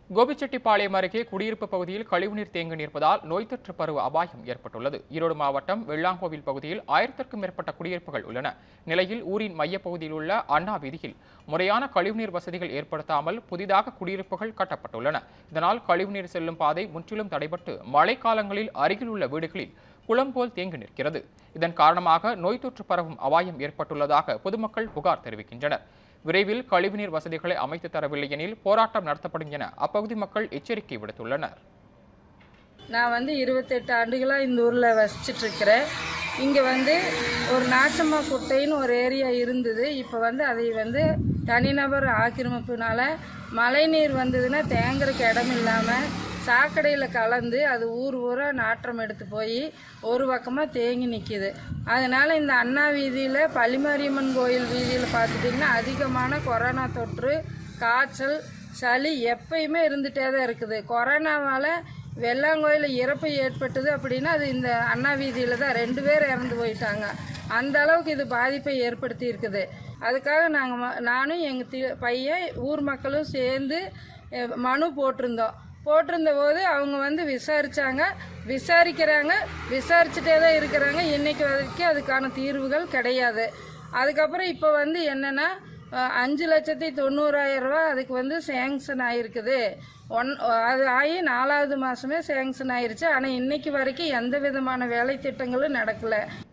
கோபிச்செட்டிப்பாளையம் அருகே குடியிருப்பு பகுதியில் கழிவுநீர் தேங்கி நிற்பதால் நோய் தொற்று பருவ அபாயம் ஏற்பட்டுள்ளது ஈரோடு மாவட்டம் வெள்ளாங்கோவில் பகுதியில் ஆயிரத்திற்கும் மேற்பட்ட குடியிருப்புகள் உள்ளன நிலையில் ஊரின் மையப்பகுதியில் உள்ள அண்ணா வீதியில் முறையான கழிவுநீர் வசதிகள் ஏற்படுத்தாமல் புதிதாக குடியிருப்புகள் கட்டப்பட்டுள்ளன இதனால் கழிவுநீர் செல்லும் பாதை முற்றிலும் தடைபட்டு மழைக்காலங்களில் அருகில் உள்ள வீடுகளில் குளம் போல் தேங்கி நிற்கிறது இதன் காரணமாக நோய் தொற்று பரவும் அபாயம் ஏற்பட்டுள்ளதாக பொதுமக்கள் புகார் தெரிவிக்கின்றனர் விரைவில் கழிவுநீர் வசதிகளை அமைத்து தரவில்லை எனில் போராட்டம் நடத்தப்படும் என அப்பகுதி மக்கள் எச்சரிக்கை விடுத்துள்ளனர் நான் வந்து இருபத்தெட்டு ஆண்டுகளாக இந்த ஊரில் வசிச்சுட்டு இருக்கிறேன் இங்கே வந்து ஒரு நாச்சம்மா குட்டைன்னு ஒரு ஏரியா இருந்தது இப்போ வந்து அதை வந்து தனிநபர் ஆக்கிரமிப்புனால மழைநீர் வந்ததுன்னா தேங்குறதுக்கு இடம் இல்லாமல் சாக்கடையில் கலந்து அது ஊர் ஊரா நாற்றம் எடுத்து போய் ஒரு பக்கமாக தேங்கி நிற்கிது அதனால் இந்த அண்ணா வீதியில் பள்ளிமாரியம்மன் கோயில் வீதியில் பார்த்துட்டிங்கன்னா அதிகமான கொரோனா தொற்று காய்ச்சல் சளி எப்பயுமே இருந்துகிட்டே தான் இருக்குது கொரோனாவால் வெள்ளாங்கோயில் இறப்பு ஏற்பட்டது அப்படின்னா அது இந்த அண்ணா வீதியில் தான் ரெண்டு பேர் இறந்து போயிட்டாங்க அந்த அளவுக்கு இது பாதிப்பை ஏற்படுத்தி இருக்குது அதுக்காக நாங்கள் நானும் எங்கள் தி பையன் ஊர் மக்களும் சேர்ந்து அஹ், மனு போட்டிருந்தோம் போட்டிருந்த போது அவங்க வந்து விசாரிச்சாங்க விசாரிக்கிறாங்க விசாரிச்சுட்டே தான் இருக்கிறாங்க இன்னைக்கு வரைக்கும் அதுக்கான தீர்வுகள் கிடையாது அதுக்கப்புறம் இப்போ வந்து என்னென்னா அஹ், அஞ்சு லட்சத்தி தொண்ணூறாயிரம் ரூபாய் அதுக்கு வந்து சேங்ஷன் ஆயிருக்குது ஒன் அது ஆகி நாலாவது மாதமே சேங்ஷன் ஆயிருச்சு ஆனால் இன்னைக்கு வரைக்கும் எந்த விதமான வேலை திட்டங்களும் நடக்கலை